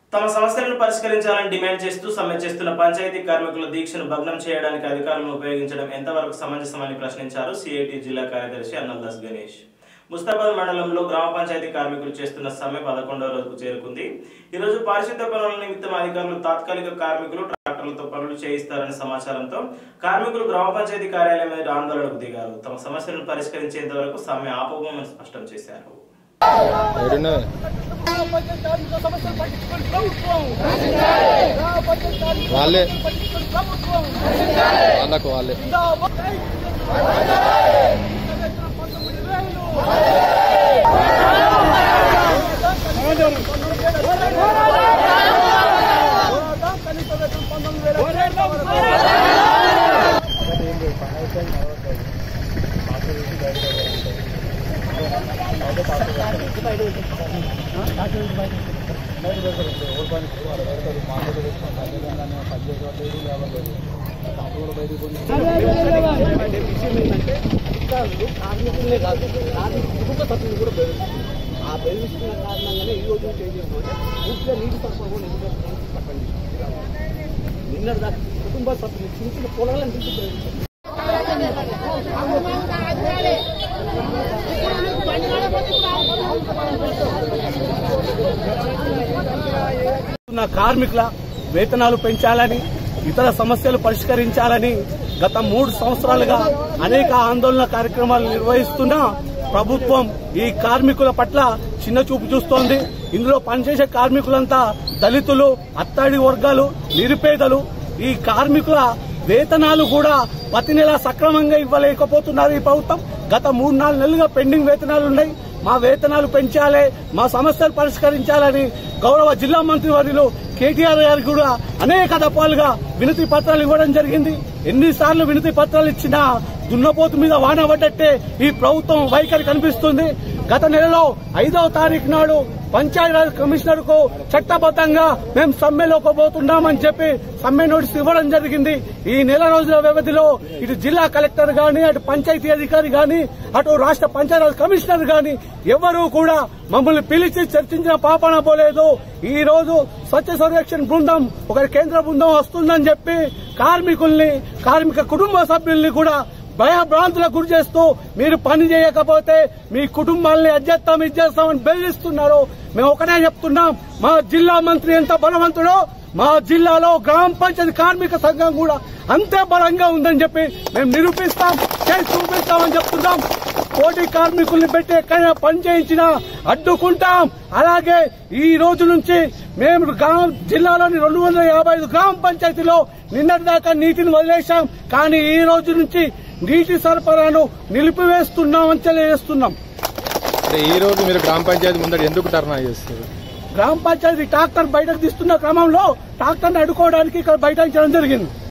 తమ సమస్యలను పరిష్కరించాలని డిమాండ్ చేస్తూ సమ్మె చేస్తున్న పంచాయతీ కార్మికుల దీక్షను భగ్నం చేయడానికి అధికారులను ఉపయోగించడం ఎంతవరకు సమంజసమని ప్రశ్నించారు సిఐటి జిల్లా కార్యదర్శి అన్నల్దాస్ గణేష్ ముస్తాబాద్ మండలంలో గ్రామ పంచాయతీ కార్మికులు చేస్తున్న సమ్మె పదకొండవ రోజుకు చేరుకుంది ఈ రోజు పారిశుద్ధ పనుల నిమిత్తం అధికారులు తాత్కాలిక కార్మికులు ట్రాక్టర్లతో పనులు చేయిస్తారనే సమాచారంతో కార్మికులు గ్రామ పంచాయతీ కార్యాలయం మీద ఆందోళనకు దిగారు తమ సమస్యలను పరిష్కరించేంత వరకు సమ్మె ఆపబోమని స్పష్టం చేశారు ఏడున్నది వాళ్ళే వాళ్ళకు వాళ్ళే కార్మికులనే కాదు కార్మిక కుటుంబ సభ్యులు కూడా బెదిరిస్తుంది ఆ బెదిరిస్తున్న కారణంగానే ఈ రోజు ఏం చేసినట్టు పూర్తిగా నీటి సరఫరా కూడా నిధులు పట్టండి నిన్నటి దాకా కుటుంబ సభ్యులు చిన్న చిన్న పొలాలను తీసి బెదిరిస్తారు ఉన్న కార్మికుల వేతనాలు పెంచాలని ఇతర సమస్యలు పరిష్కరించాలని గత మూడు సంవత్సరాలుగా అనేక ఆందోళన కార్యక్రమాలు నిర్వహిస్తున్న ప్రభుత్వం ఈ కార్మికుల పట్ల చిన్న చూపు చూస్తోంది ఇందులో పనిచేసే కార్మికులంతా దళితులు అత్తాడి వర్గాలు నిరుపేదలు ఈ కార్మికుల వేతనాలు కూడా ప్రతి నెల సక్రమంగా ఇవ్వలేకపోతున్నారు ఈ ప్రభుత్వం గత మూడు నాలుగు నెలలుగా పెండింగ్ వేతనాలు ఉన్నాయి మా వేతనాలు పెంచాలి మా సమస్యలు పరిష్కరించాలని గౌరవ జిల్లా మంత్రి వర్యులు కేటీఆర్ గారికి కూడా అనేక దఫాలుగా వినతి పత్రాలు ఇవ్వడం జరిగింది ఎన్నిసార్లు వినతి పత్రాలు ఇచ్చినా దున్నపోతు మీద వాన పడ్డట్టే ఈ ప్రభుత్వం వైఖరి కనిపిస్తుంది గత నెలలో ఐదవ తారీఖు నాడు పంచాయతీరాజ్ కమిషనర్ కు చట్టబద్దంగా మేము సమ్మెలోకి పోతున్నామని చెప్పి సమ్మె నోటీస్ ఇవ్వడం జరిగింది ఈ నెల రోజుల వ్యవధిలో ఇటు జిల్లా కలెక్టర్ గాని అటు పంచాయతీ అధికారి గాని అటు రాష్ట్ర పంచాయతీరాజ్ కమిషనర్ గాని ఎవరూ కూడా మమ్మల్ని పిలిచి చర్చించిన పాపన పోలేదు ఈ రోజు స్వచ్ఛ సర్వేక్షణ బృందం ఒక కేంద్ర బృందం వస్తుందని చెప్పి కార్మికుల్ని కార్మిక కుటుంబ సభ్యుల్ని కూడా భయభ్రాంతులకు గురి చేస్తూ మీరు పని చేయకపోతే మీ కుటుంబాలని అధ్యత్తం ఇచ్చేస్తామని బెదిరిస్తున్నారు మేము ఒకటే చెప్తున్నాం మా జిల్లా మంత్రి ఎంత బలవంతుడో మా జిల్లాలో గ్రామ పంచాయతీ కార్మిక సంఘం కూడా అంతే బలంగా ఉందని చెప్పి మేము నిరూపిస్తాం చేసి చూపిస్తామని చెప్తున్నాం కోటి కార్మికుల్ని పెట్టి ఎక్కడైనా పని చేయించినా అడ్డుకుంటాం అలాగే ఈ రోజు నుంచి మేము గ్రామ జిల్లాలోని రెండు వందల యాభై ఐదు గ్రామ పంచాయతీలో నిన్నటి దాకా నీటిని వదిలేశాం కానీ ఈ రోజు నుంచి నీటి సరఫరాను నిలిపివేస్తున్నామని తెలియజేస్తున్నాం అంటే ఈ రోజు మీరు గ్రామ పంచాయతీ ముందర ఎందుకు ధర్నా చేస్తారు గ్రామ పంచాయతీ ట్రాక్టర్ బయటకు తీస్తున్న క్రమంలో ట్రాక్టర్ని అడ్డుకోవడానికి ఇక్కడ బైఠాయించడం జరిగింది